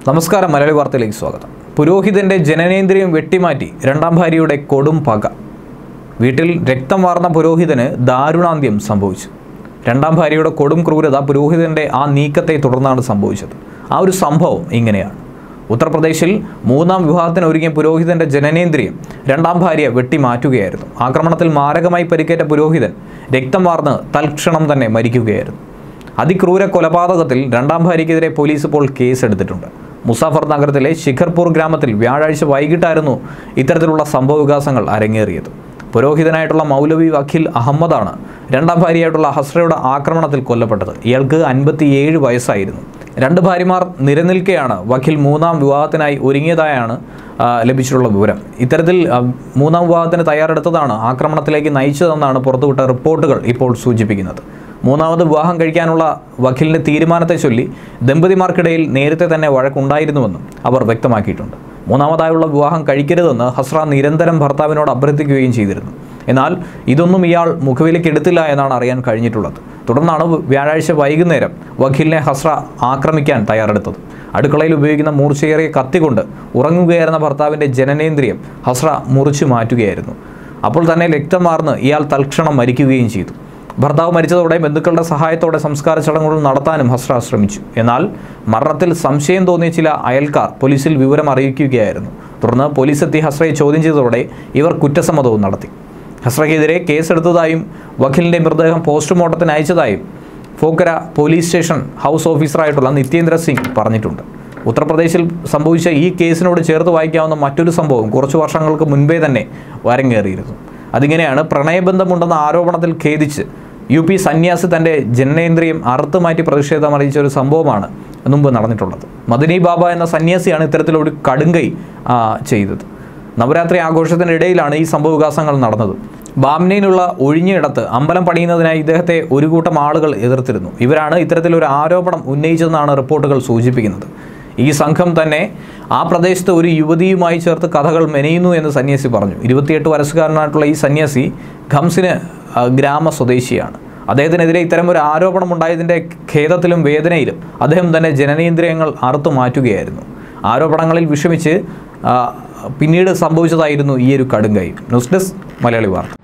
നമസ്കാരം മലയാളി വാർത്തയിലേക്ക് സ്വാഗതം പുരോഹിതന്റെ ജനനേന്ദ്രിയം വെട്ടിമാറ്റി രണ്ടാം ഭാര്യയുടെ കൊടും പക വീട്ടിൽ രക്തം വാർന്ന പുരോഹിതന് ദാരുണാന്ത്യം സംഭവിച്ചു രണ്ടാം ഭാര്യയുടെ കൊടും ക്രൂരത പുരോഹിതന്റെ ആ നീക്കത്തെ തുടർന്നാണ് സംഭവിച്ചത് ആ ഒരു സംഭവം ഇങ്ങനെയാണ് ഉത്തർപ്രദേശിൽ മൂന്നാം വിവാഹത്തിന് ഒരുങ്ങിയ പുരോഹിതന്റെ ജനനേന്ദ്രിയം രണ്ടാം ഭാര്യ വെട്ടിമാറ്റുകയായിരുന്നു ആക്രമണത്തിൽ മാരകമായി പരിക്കേറ്റ പുരോഹിതൻ രക്തം വാർന്ന് തൽക്ഷണം തന്നെ മരിക്കുകയായിരുന്നു അതിക്രൂര കൊലപാതകത്തിൽ രണ്ടാം ഭാര്യയ്ക്കെതിരെ പോലീസ് ഇപ്പോൾ കേസെടുത്തിട്ടുണ്ട് മുസാഫർ നഗരത്തിലെ ശിഖർപൂർ ഗ്രാമത്തിൽ വ്യാഴാഴ്ച വൈകിട്ടായിരുന്നു ഇത്തരത്തിലുള്ള സംഭവവികാസങ്ങൾ അരങ്ങേറിയത് പുരോഹിതനായിട്ടുള്ള മൗലവി വക്കീൽ അഹമ്മദാണ് രണ്ടാം ഭാര്യയായിട്ടുള്ള ഹസ്രയുടെ ആക്രമണത്തിൽ കൊല്ലപ്പെട്ടത് ഇയാൾക്ക് അൻപത്തിയേഴ് വയസ്സായിരുന്നു രണ്ട് ഭാര്യമാർ നിലനിൽക്കെയാണ് വക്കീൽ മൂന്നാം വിവാഹത്തിനായി ഒരുങ്ങിയതായാണ് ആ, ലഭിച്ചിട്ടുള്ള വിവരം ഇത്തരത്തിൽ ആ, മൂന്നാം വിവാഹത്തിന് തയ്യാറെടുത്തതാണ് ആക്രമണത്തിലേക്ക് നയിച്ചതെന്നാണ് പുറത്തുവിട്ട റിപ്പോർട്ടുകൾ ഇപ്പോൾ സൂചിപ്പിക്കുന്നത് മൂന്നാമത് വിവാഹം കഴിക്കാനുള്ള വക്കീലിൻ്റെ തീരുമാനത്തെ ചൊല്ലി ദമ്പതിമാർക്കിടയിൽ നേരത്തെ തന്നെ വഴക്കുണ്ടായിരുന്നുവെന്നും അവർ വ്യക്തമാക്കിയിട്ടുണ്ട് മൂന്നാമതായുള്ള വിവാഹം കഴിക്കരുതെന്ന് ഹസ്ര നിരന്തരം ഭർത്താവിനോട് അഭ്യർത്ഥിക്കുകയും ചെയ്തിരുന്നു എന്നാൽ ഇതൊന്നും ഇയാൾ മുഖവിലേക്ക് എടുത്തില്ല എന്നാണ് അറിയാൻ കഴിഞ്ഞിട്ടുള്ളത് തുടർന്നാണ് വ്യാഴാഴ്ച വൈകുന്നേരം വക്കീലിനെ ഹസ്ര ആക്രമിക്കാൻ തയ്യാറെടുത്തത് അടുക്കളയിൽ ഉപയോഗിക്കുന്ന മൂർച്ചയേറിയ കത്തി കൊണ്ട് ഉറങ്ങുകയായിരുന്ന ഭർത്താവിൻ്റെ ജനനേന്ദ്രിയം ഹസ്ര മുറിച്ചു മാറ്റുകയായിരുന്നു അപ്പോൾ തന്നെ രക്തം മാർന്ന് ഇയാൾ തൽക്ഷണം മരിക്കുകയും ചെയ്തു ഭർത്താവ് മരിച്ചതോടെ ബന്ധുക്കളുടെ സഹായത്തോടെ സംസ്കാര ചടങ്ങുകൾ നടത്താനും ഹസ്ര ശ്രമിച്ചു എന്നാൽ മരണത്തിൽ സംശയം തോന്നിയ ചില അയൽക്കാർ പോലീസിൽ വിവരം അറിയിക്കുകയായിരുന്നു തുടർന്ന് പോലീസ് എത്തി ഹസ്രയെ ചോദ്യം ചെയ്തതോടെ ഇവർ കുറ്റസമ്മതവും നടത്തി ഹസ്രയ്ക്കെതിരെ കേസെടുത്തതായും വക്കീലിൻ്റെ മൃതദേഹം പോസ്റ്റ്മോർട്ടത്തിന് അയച്ചതായും ഫോക്കര പോലീസ് സ്റ്റേഷൻ ഹൗസ് ഓഫീസറായിട്ടുള്ള നിത്യേന്ദ്ര സിംഗ് പറഞ്ഞിട്ടുണ്ട് ഉത്തർപ്രദേശിൽ സംഭവിച്ച ഈ കേസിനോട് ചേർത്ത് വായിക്കാവുന്ന മറ്റൊരു സംഭവം കുറച്ചു വർഷങ്ങൾക്ക് മുൻപേ തന്നെ വരങ്ങേറിയിരുന്നു അതിങ്ങനെയാണ് പ്രണയബന്ധമുണ്ടെന്ന ആരോപണത്തിൽ ഖേദിച്ച് യു പി സന്യാസി തൻ്റെ ജനനേന്ദ്രിയം അറുത്ത് മാറ്റി പ്രതിഷേധം അറിയിച്ച ഒരു സംഭവമാണ് മുമ്പ് നടന്നിട്ടുള്ളത് മദനി ബാബ എന്ന സന്യാസിയാണ് ഇത്തരത്തിലൊരു കടുങ്കൈ ആ, ചെയ്തത് നവരാത്രി ആഘോഷത്തിനിടയിലാണ് ഈ സംഭവവികാസങ്ങൾ നടന്നത് ബാംനയിലുള്ള ഒഴിഞ്ഞയിടത്ത് അമ്പലം പണിയുന്നതിനായി ഇദ്ദേഹത്തെ ഒരു കൂട്ടം ആളുകൾ എതിർത്തിരുന്നു ഇവരാണ് ഇത്തരത്തിലൊരു ആരോപണം ഉന്നയിച്ചതെന്നാണ് റിപ്പോർട്ടുകൾ സൂചിപ്പിക്കുന്നത് ഈ സംഘം തന്നെ ആ പ്രദേശത്ത് ഒരു യുവതിയുമായി ചേർത്ത് കഥകൾ മെനയുന്നു എന്ന് സന്യാസി പറഞ്ഞു ഇരുപത്തിയെട്ട് വയസ്സുകാരനായിട്ടുള്ള ഈ സന്യാസി ഖംസിന് ആ, ഗ്രാമ സ്വദേശിയാണ് അദ്ദേഹത്തിനെതിരെ ഇത്തരം ഒരു ആരോപണം ഉണ്ടായതിൻ്റെ ഖേദത്തിലും വേദനയിലും അദ്ദേഹം തന്നെ ജനനേന്ദ്രിയങ്ങൾ അറുത്തു മാറ്റുകയായിരുന്നു ആരോപണങ്ങളിൽ വിഷമിച്ച് ആ, പിന്നീട് സംഭവിച്ചതായിരുന്നു ഈ ഒരു കടുങ്കൈ ന്യൂസ് ഡെസ്ക് മലയാളി വാർത്ത